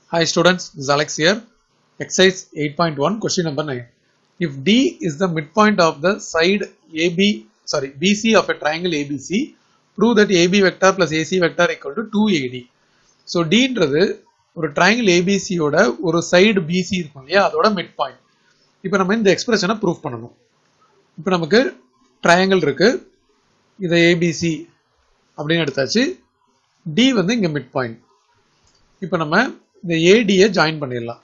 Hi students, this is Alex here. Exercise 8.1, question number 9. If D is the midpoint of the side AB, sorry, BC of a triangle ABC, prove that AB vector plus AC vector equal to 2AD. So Dன்றது ஒரு triangle ABC யோட ஒரு side BC இருக்கும் இல்லையா அதோட mid point இப்போ நம்ம இந்த எக்ஸ்பிரஷனை ப்ரூஃப் பண்ணணும் இப்போ நமக்கு ட்ரையாங்கிள் இருக்கு இதை ஏபிசி அப்படின்னு எடுத்தாச்சு டி வந்து இங்கே மிட் பாயிண்ட் இப்போ நம்ம இந்த ஏடியை ஜாயின் பண்ணிடலாம்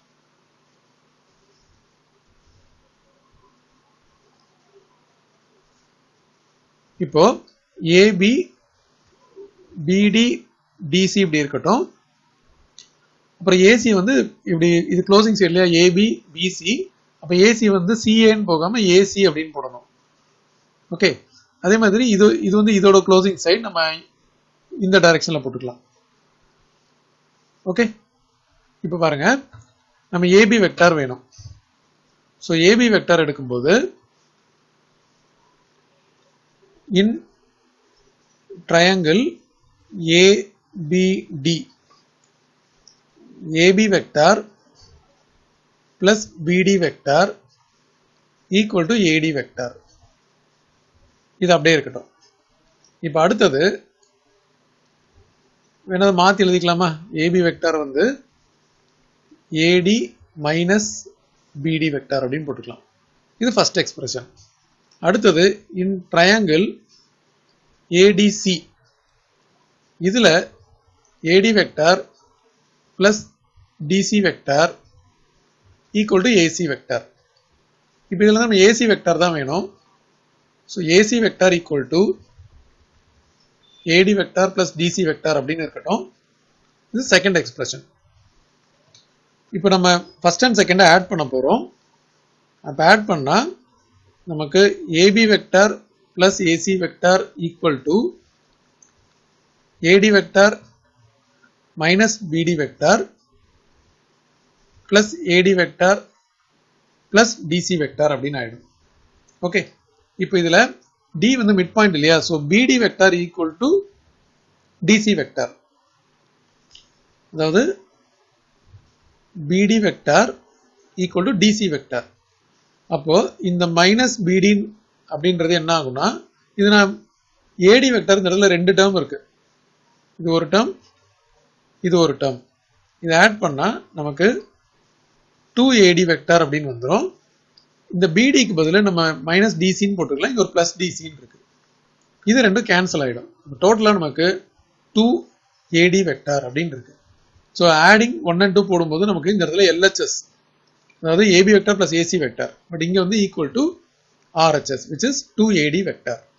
இப்போ ஏபி பிடி டிசி இப்படி இருக்கட்டும் அப்புறம் ஏசி வந்து இப்படி இது க்ளோசிங் சைட்லையா ஏபி பிசி அப்போ ஏசி வந்து சிஏன்னு போகாம ஏசி அப்படின்னு போடணும் ஓகே அதே மாதிரி இது இது வந்து இதோட க்ளோசிங் சைடு நம்ம இந்த டைரக்ஷன்ல போட்டுக்கலாம் ஓகே இப்போ பாருங்க நம்ம ஏபி வெக்டார் வேணும் ஸோ ஏபி வெக்டார் எடுக்கும்போது in triangle ABD AB vector plus BD vector equal to AD vector இது அப்படியே இருக்கட்டும் இப்போ அடுத்தது வேணாலும் மாற்றி எழுதிக்கலாமா ஏபி வெக்டார் வந்து ஏடி மைனஸ் பிடி வெக்டார் அப்படின்னு போட்டுக்கலாம் இது ஃபர்ஸ்ட் எக்ஸ்பிரஷன் அடுத்தது இன் ட்ரையாங்கிள் ஏடிசி இதில் AD vector plus DC vector equal to AC vector இப்போ இதில் நம்ம ஏசி வெக்டார் தான் வேணும் so AC vector equal to AD vector plus DC vector அப்படின்னு இருக்கட்டும் இது செகண்ட் எக்ஸ்பிரஷன் இப்போ நம்ம ஃபர்ஸ்ட் அண்ட் செகண்டை ஆட் பண்ண போகிறோம் அப்போ ஆட் பண்ணால் நமக்கு AB vector plus AC vector equal to AD vector minus BD vector plus AD vector plus DC vector அப்படின்னு ஆயிடும் ஓகே இப்போ இதுல டி வந்து மிட் பாயிண்ட் இல்லையா so BD vector equal to DC vector அதாவது BD vector equal to DC vector அப்போ இந்த minus பிடி அப்படின்றது என்ன ஆகும்னா இது நான் ஏடி வெக்டார் இந்த இடத்துல ரெண்டு டேர்ம் இருக்கு இது ஒரு டேர்ம் இது ஒரு டேர்ம் இதை ஆட் பண்ணா நமக்கு டூ ஏடி வெக்டார் அப்படின்னு வந்துடும் இந்த பிடிக்கு பதிலாக நம்ம மைனஸ் டிசின்னு போட்டுக்கலாம் இங்கே ஒரு ப்ளஸ் டிசின்னு இருக்கு இது ரெண்டும் கேன்சல் ஆகிடும் டோட்டலாக நமக்கு டூ ஏடி வெக்டார் அப்படின்னு இருக்கு so adding one and two போடும்போது நமக்கு இந்த இடத்துல எல்ஹெச்எஸ் அதாவது AB vector plus AC vector but இங்கே வந்து equal to RHS which is two AD vector